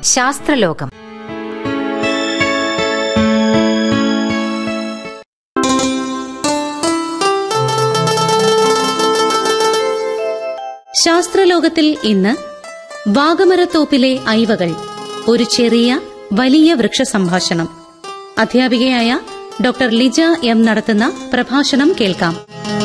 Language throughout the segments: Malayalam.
ശാസ്ത്രലോകം ശാസ്ത്രലോകത്തിൽ ഇന്ന് വാഗമരത്തോപ്പിലെ ഐവകൾ ഒരു ചെറിയ വലിയ വൃക്ഷ സംഭാഷണം അധ്യാപികയായ ഡോക്ടർ ലിജ എം നടത്തുന്ന പ്രഭാഷണം കേൾക്കാം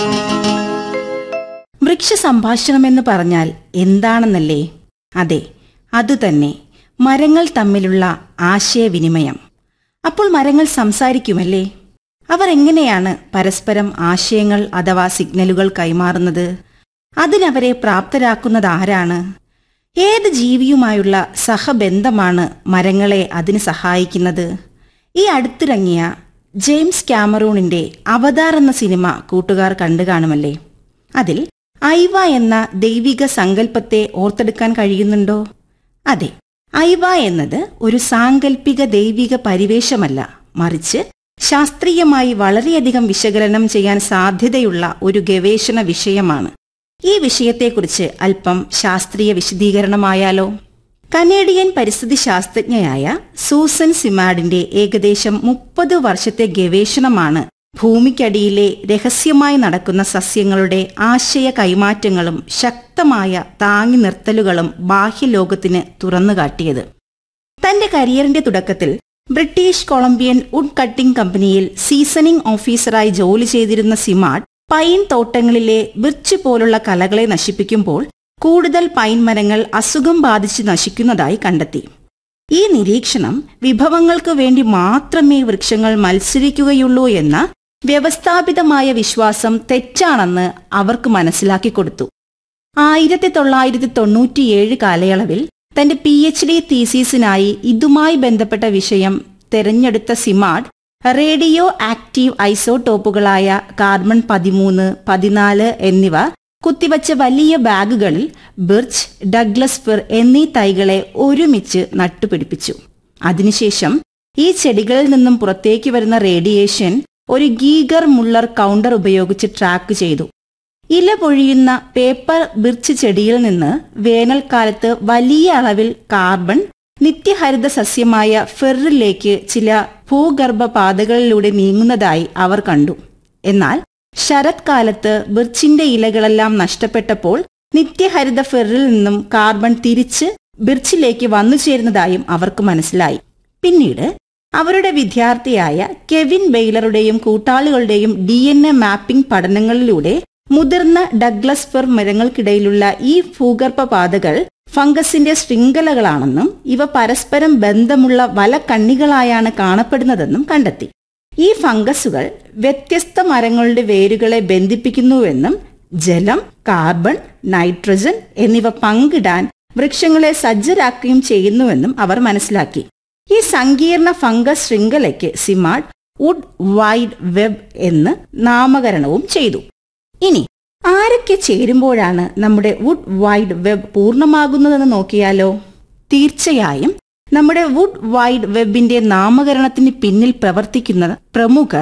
വൃക്ഷ സംഭാഷണമെന്ന് പറഞ്ഞാൽ എന്താണെന്നല്ലേ അതെ അതുതന്നെ മരങ്ങൾ തമ്മിലുള്ള ആശയവിനിമയം അപ്പോൾ മരങ്ങൾ സംസാരിക്കുമല്ലേ അവർ എങ്ങനെയാണ് പരസ്പരം ആശയങ്ങൾ അഥവാ സിഗ്നലുകൾ കൈമാറുന്നത് അതിനവരെ പ്രാപ്തരാക്കുന്നത് ആരാണ് ഏത് ജീവിയുമായുള്ള സഹബന്ധമാണ് മരങ്ങളെ അതിന് സഹായിക്കുന്നത് ഈ അടുത്തിറങ്ങിയ ജെയിംസ് ക്യാമറൂണിന്റെ അവതാർ എന്ന സിനിമ കൂട്ടുകാർ കണ്ടു കാണുമല്ലേ അതിൽ ഐവ എന്ന ദൈവിക സങ്കല്പത്തെ ഓർത്തെടുക്കാൻ കഴിയുന്നുണ്ടോ അതെ ഐവ എന്നത് ഒരു സാങ്കല്പിക ദൈവിക പരിവേഷമല്ല മറിച്ച് ശാസ്ത്രീയമായി വളരെയധികം വിശകലനം ചെയ്യാൻ സാധ്യതയുള്ള ഒരു ഗവേഷണ വിഷയമാണ് ഈ വിഷയത്തെക്കുറിച്ച് അല്പം ശാസ്ത്രീയ വിശദീകരണമായാലോ കനേഡിയൻ പരിസ്ഥിതി ശാസ്ത്രജ്ഞയായ സൂസൻ സിമാഡിന്റെ ഏകദേശം മുപ്പത് വർഷത്തെ ഗവേഷണമാണ് ഭൂമിക്കടിയിലെ രഹസ്യമായി നടക്കുന്ന സസ്യങ്ങളുടെ ആശയ കൈമാറ്റങ്ങളും ശക്തമായ താങ്ങി നിർത്തലുകളും ബാഹ്യലോകത്തിന് തുറന്നുകാട്ടിയത് തന്റെ കരിയറിന്റെ തുടക്കത്തിൽ ബ്രിട്ടീഷ് കൊളംബിയൻ വുഡ് കട്ടിംഗ് കമ്പനിയിൽ സീസണിംഗ് ഓഫീസറായി ജോലി ചെയ്തിരുന്ന സിമാഡ് പൈൻ തോട്ടങ്ങളിലെ ബിർച്ച് പോലുള്ള കലകളെ നശിപ്പിക്കുമ്പോൾ കൂടുതൽ പൈൻ മരങ്ങൾ അസുഖം ബാധിച്ച് നശിക്കുന്നതായി കണ്ടെത്തി ഈ നിരീക്ഷണം വിഭവങ്ങൾക്ക് വേണ്ടി മാത്രമേ വൃക്ഷങ്ങൾ മത്സരിക്കുകയുള്ളൂ എന്ന വ്യവസ്ഥാപിതമായ വിശ്വാസം തെറ്റാണെന്ന് അവർക്ക് മനസ്സിലാക്കി കൊടുത്തു ആയിരത്തി തൊള്ളായിരത്തി തൊണ്ണൂറ്റിയേഴ് കാലയളവിൽ തന്റെ പി എച്ച് ഡി തീസീസിനായി ഇതുമായി ബന്ധപ്പെട്ട വിഷയം തെരഞ്ഞെടുത്ത സിമാഡ് റേഡിയോ ആക്റ്റീവ് ഐസോടോപ്പുകളായ കാർബൺ പതിമൂന്ന് പതിനാല് എന്നിവ കുത്തിവച്ച വലിയ ബാഗുകളിൽ ബിർച്ച് ഡഗ്ലസ് ഫിർ എന്നീ തൈകളെ ഒരുമിച്ച് നട്ടുപിടിപ്പിച്ചു അതിനുശേഷം ഈ ചെടികളിൽ നിന്നും പുറത്തേക്ക് വരുന്ന റേഡിയേഷൻ ഒരു ഗീഗർ മുള്ളർ കൗണ്ടർ ഉപയോഗിച്ച് ട്രാക്ക് ചെയ്തു ഇല പൊഴിയുന്ന പേപ്പർ ബിർച്ച് ചെടിയിൽ നിന്ന് വേനൽക്കാലത്ത് വലിയ അളവിൽ കാർബൺ നിത്യഹരിത സസ്യമായ ഫെറിലേക്ക് ചില ഭൂഗർഭ പാതകളിലൂടെ നീങ്ങുന്നതായി അവർ കണ്ടു എന്നാൽ ശരത്കാലത്ത് ബിർച്ചിന്റെ ഇലകളെല്ലാം നഷ്ടപ്പെട്ടപ്പോൾ നിത്യഹരിത ഫെറിൽ നിന്നും കാർബൺ തിരിച്ച് ബിർച്ചിലേക്ക് വന്നു ചേരുന്നതായും അവർക്ക് മനസ്സിലായി പിന്നീട് അവരുടെ വിദ്യാർത്ഥിയായ കെവിൻ ബെയ്ലറുടെയും കൂട്ടാളികളുടെയും ഡി എൻ എ മാപ്പിംഗ് പഠനങ്ങളിലൂടെ മുതിർന്ന ഡഗ്ലസ് ഫെർ മരങ്ങൾക്കിടയിലുള്ള ഈ ഭൂഗർഭ പാതകൾ ഫംഗസിന്റെ ശൃംഖലകളാണെന്നും ഇവ പരസ്പരം ബന്ധമുള്ള വലക്കണ്ണികളായാണ് കാണപ്പെടുന്നതെന്നും കണ്ടെത്തി ഈ ഫംഗസുകൾ വ്യത്യസ്ത മരങ്ങളുടെ വേരുകളെ ബന്ധിപ്പിക്കുന്നുവെന്നും ജലം കാർബൺ നൈട്രജൻ എന്നിവ പങ്കിടാൻ വൃക്ഷങ്ങളെ സജ്ജരാക്കുകയും ചെയ്യുന്നുവെന്നും അവർ മനസ്സിലാക്കി ഈ സങ്കീർണ ഫംഗസ് ശൃംഖലയ്ക്ക് സിമാഡ് വുഡ് വൈഡ് വെബ് എന്ന് നാമകരണവും ചെയ്തു ഇനി ആരൊക്കെ ചേരുമ്പോഴാണ് നമ്മുടെ വുഡ് വൈഡ് വെബ് പൂർണ്ണമാകുന്നതെന്ന് നോക്കിയാലോ തീർച്ചയായും നമ്മുടെ വുഡ് വൈഡ് വെബിന്റെ നാമകരണത്തിന് പിന്നിൽ പ്രവർത്തിക്കുന്ന പ്രമുഖർ